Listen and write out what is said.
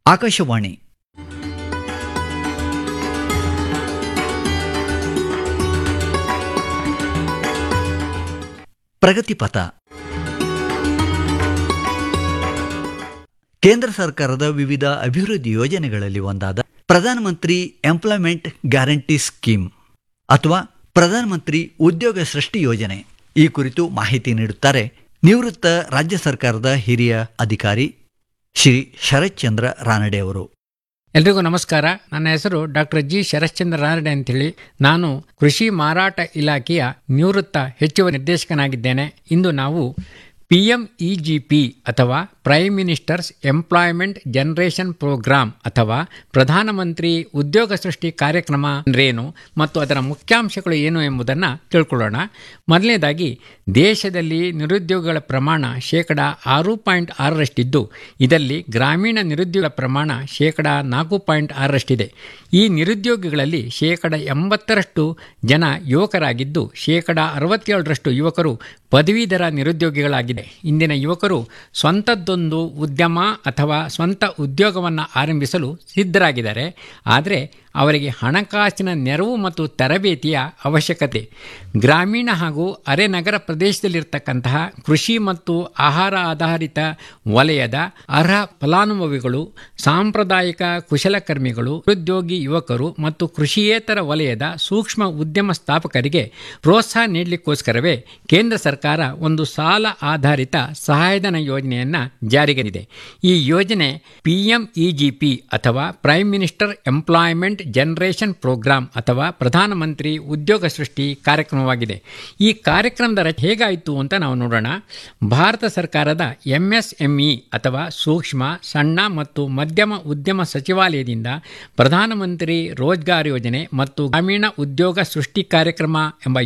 ಆಕಾಶವಾಣಿ ಪ್ರಗತಿಪಥ ಕೇಂದ್ರ ಸರ್ಕಾರದ ವಿವಿಧ ಅಭಿವೃದ್ಧಿ ಯೋಜನೆಗಳಲ್ಲಿ ಒಂದಾದ ಪ್ರಧಾನಮಂತ್ರಿ ಎಂಪ್ಲಾಯ್ಮೆಂಟ್ ಗ್ಯಾರಂಟಿ ಸ್ಕೀಮ್ ಅಥವಾ ಪ್ರಧಾನಮಂತ್ರಿ ಉದ್ಯೋಗ ಸೃಷ್ಟಿ ಯೋಜನೆ ಈ ಕುರಿತು ಮಾಹಿತಿ ನೀಡುತ್ತಾರೆ ನಿವೃತ್ತ ರಾಜ್ಯ ಸರ್ಕಾರದ ಹಿರಿಯ ಅಧಿಕಾರಿ ಶ್ರೀ ಶರತ್ಚಂದ್ರ ರಾನಡೆ ಅವರು ಎಲ್ರಿಗೂ ನಮಸ್ಕಾರ ನನ್ನ ಹೆಸರು ಡಾಕ್ಟರ್ ಜಿ ಶರಶ್ಚಂದ್ರ ರಾನಡೆ ಅಂತೇಳಿ ನಾನು ಕೃಷಿ ಮಾರಾಟ ಇಲಾಖೆಯ ನಿವೃತ್ತ ಹೆಚ್ಚುವರಿ ನಿರ್ದೇಶಕನಾಗಿದ್ದೇನೆ ಇಂದು ನಾವು P M E G P ಅಥವಾ prime ministers employment generation program ಅಥವಾ ಪ್ರಧಾನಮಂತ್ರಿ ಉದ್ಯೋಗ ಸೃಷ್ಟಿ ಕಾರ್ಯಕ್ರಮ ಅಂದ್ರೇನು ಮತ್ತು ಅದರ ಮುಖ್ಯಾಂಶಗಳು ಏನು ಎಂಬುದನ್ನು ತಿಳ್ಕೊಳ್ಳೋಣ ಮೊದಲನೇದಾಗಿ ದೇಶದಲ್ಲಿ ನಿರುದ್ಯೋಗಗಳ ಪ್ರಮಾಣ ಶೇಕಡ ಆರು ಪಾಯಿಂಟ್ ಆರರಷ್ಟಿದ್ದು ಇದರಲ್ಲಿ ಗ್ರಾಮೀಣ ನಿರುದ್ಯೋಗ ಪ್ರಮಾಣ ಶೇಕಡ ನಾಲ್ಕು ಪಾಯಿಂಟ್ ಆರರಷ್ಟಿದೆ ಈ ನಿರುದ್ಯೋಗಿಗಳಲ್ಲಿ ಶೇಕಡ ಎಂಬತ್ತರಷ್ಟು ಜನ ಯುವಕರಾಗಿದ್ದು ಶೇಕಡ ಅರವತ್ತೇಳರಷ್ಟು ಯುವಕರು ಪದವೀಧರ ನಿರುದ್ಯೋಗಿಗಳಾಗಿದೆ ಇಂದಿನ ಯುವಕರು ಸ್ವಂತದ್ದೊಂದು ಉದ್ಯಮ ಅಥವಾ ಸ್ವಂತ ಉದ್ಯೋಗವನ್ನು ಆರಂಭಿಸಲು ಸಿದ್ಧರಾಗಿದ್ದಾರೆ ಆದರೆ ಅವರಿಗೆ ಹಣಕಾಸಿನ ನೆರವು ಮತ್ತು ತರಬೇತಿಯ ಅವಶ್ಯಕತೆ ಗ್ರಾಮೀಣ ಹಾಗೂ ಅರೆ ನಗರ ಪ್ರದೇಶದಲ್ಲಿರ್ತಕ್ಕಂತಹ ಕೃಷಿ ಮತ್ತು ಆಹಾರ ಆಧಾರಿತ ವಲಯದ ಅರ್ಹ ಫಲಾನುಭವಿಗಳು ಸಾಂಪ್ರದಾಯಿಕ ಕುಶಲಕರ್ಮಿಗಳು ನಿರುದ್ಯೋಗಿ ಯುವಕರು ಮತ್ತು ಕೃಷಿಯೇತರ ವಲಯದ ಸೂಕ್ಷ್ಮ ಉದ್ಯಮ ಸ್ಥಾಪಕರಿಗೆ ಪ್ರೋತ್ಸಾಹ ನೀಡಲಿಕ್ಕೋಸ್ಕರವೇ ಕೇಂದ್ರ ಸರ್ಕಾರ ಒಂದು ಸಾಲ ಆಧಾರಿತ ಸಹಾಯಧನ ಯೋಜನೆಯನ್ನು ಜಾರಿಗೆನಿದೆ ಈ ಯೋಜನೆ P M E G P ಅಥವಾ prime minister employment generation program ಅಥವಾ ಪ್ರಧಾನಮಂತ್ರಿ ಉದ್ಯೋಗ ಸೃಷ್ಟಿ ಕಾರ್ಯಕ್ರಮವಾಗಿದೆ ಈ ಕಾರ್ಯಕ್ರಮದ ರಚನೆ ಹೇಗಾಯಿತು ಅಂತ ನಾವು ನೋಡೋಣ ಭಾರತ ಸರ್ಕಾರದ ಎಂಎಸ್ಎಂಇ ಅಥವಾ ಸೂಕ್ಷ್ಮ ಸಣ್ಣ ಮತ್ತು ಮಧ್ಯಮ ಉದ್ಯಮ ಸಚಿವಾಲಯದಿಂದ ಪ್ರಧಾನಮಂತ್ರಿ ರೋಜ್ಗಾರ್ ಯೋಜನೆ ಮತ್ತು ಗ್ರಾಮೀಣ ಉದ್ಯೋಗ ಸೃಷ್ಟಿ ಕಾರ್ಯಕ್ರಮ ಎಂಬ